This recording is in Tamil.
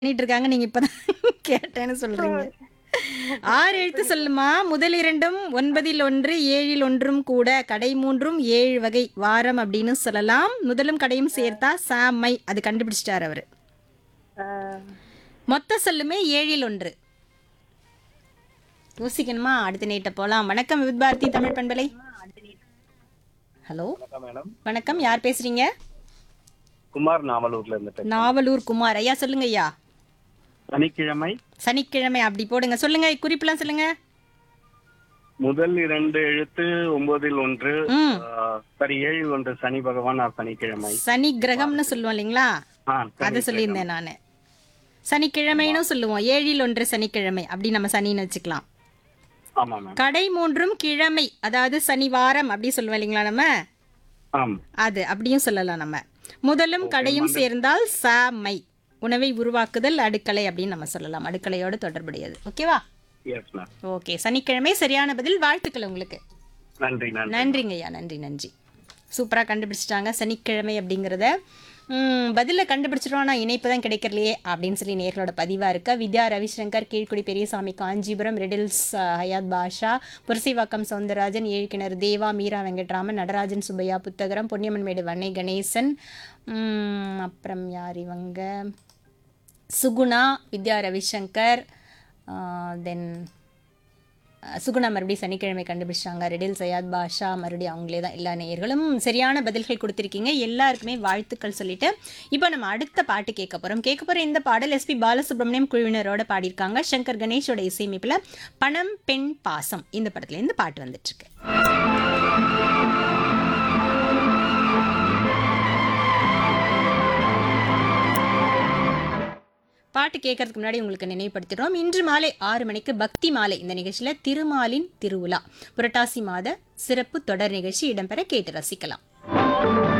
பண்ணிட்டு இருக்காங்க நீங்க இப்பதான் கேட்டேன்னு சொல்றீங்க ஆறு எழுத்து சொல்லுமா முதல் இரண்டும் ஒன்பதில் ஒன்று ஏழில் ஒன்றும் கூட கடை மூன்றும் ஏழு வகை வாரம் அப்படின்னு சொல்லலாம் முதலும் கடையும் சேர்த்தா சாமை அது கண்டுபிடிச்சிட்டார் அவரு மொத்த சொல்லுமே ஏழில் ஒன்று யோசிக்கணுமா அடுத்த நேட்ட போலாம் வணக்கம் வித் பாரதி தமிழ் பண்பலை ஹலோ வணக்கம் மேடம் வணக்கம் யார் பேசுறீங்க குமார் நாவலூர்ல இருந்து நாவலூர் குமார் ஐயா சொல்லுங்க ஐயா சனிக்கிழமை சனிக்கிழமை அப்படி போடுங்க சொல்லுங்க குறிப்பெல்லாம் சொல்லுங்க முதல் இரண்டு எழுத்து ஒன்பதில் ஒன்று ம் ஆ, சரி ஏழில் ஒன்று சனி பகவான் ஆர் சனிக்கிழமை சனி கிரகம்னு சொல்லுவோம் இல்லைங்களா ஆ அதை சொல்லியிருந்தேன் நான் சனிக்கிழமைன்னு சொல்லுவோம் ஏழில் ஒன்று சனிக்கிழமை அப்படி நம்ம சனின்னு வச்சுக்கலாம் ஆமா மேம் கடை மூன்றும் கிழமை அதாவது சனிவாரம் அப்படி சொல்லுவோம் இல்லைங்களா நம்ம ஆம் அது அப்படியும் சொல்லலாம் நம்ம முதலும் கடையும் சேர்ந்தால் சாமை உணவை உருவாக்குதல் அடுக்களை அப்படின்னு நம்ம சொல்லலாம் அடுக்கலையோடு தொடர்புடையது ஓகேவா எஸ் மேம் ஓகே சனிக்கிழமை சரியான பதில் வாழ்த்துக்கள் உங்களுக்கு நன்றி நன்றி நன்றிங்க ஐயா நன்றி நன்றி சூப்பராக கண்டுபிடிச்சிட்டாங்க சனிக்கிழமை அப்படிங்கிறத ம், பதிலை கண்டுபிடிச்சிட்டோம் ஆனால் இணைப்பு தான் கிடைக்கலையே அப்படின்னு சொல்லி நேர்களோட பதிவாக இருக்க வித்யா ரவிசங்கர் கீழ்க்குடி பெரியசாமி காஞ்சிபுரம் ரெடில்ஸ் அஹ், ஹயாத் பாஷா புரசிவாக்கம் சவுந்தரராஜன் ஏழ்கிணறு தேவா மீரா வெங்கட்ராமன் நடராஜன் சுப்பையா புத்தகரம் பொன்னியம்மன்மேடு வன்னை கணேசன் ம், அப்புறம் யார் இவங்க சுகுணா வித்யா ரவிசங்கர் தென் சுகுணா மறுபடியும் சனிக்கிழமை கண்டுபிடிச்சாங்க ரெடில் சையாத் பாஷா மறுபடியும் அவங்களே தான் எல்லா நேயர்களும் சரியான பதில்கள் கொடுத்துருக்கீங்க எல்லாருக்குமே வாழ்த்துக்கள் சொல்லிட்டு இப்போ நம்ம அடுத்த பாட்டு கேட்க போகிறோம் கேட்க போகிற இந்த பாடல் எஸ்பி பாலசுப்ரமணியம் குழுவினரோட பாடியிருக்காங்க சங்கர் கணேஷோட இசையமைப்பில் பணம் பெண் பாசம் இந்த படத்துலேருந்து பாட்டு வந்துட்டுருக்கு பாட்டு கேட்கறதுக்கு முன்னாடி உங்களுக்கு நினைவுபடுத்திடுறோம் இன்று மாலை ஆறு மணிக்கு பக்தி மாலை இந்த நிகழ்ச்சியில் திருமாலின் திருவிழா புரட்டாசி மாத சிறப்பு தொடர் நிகழ்ச்சி இடம்பெற கேட்டு ரசிக்கலாம்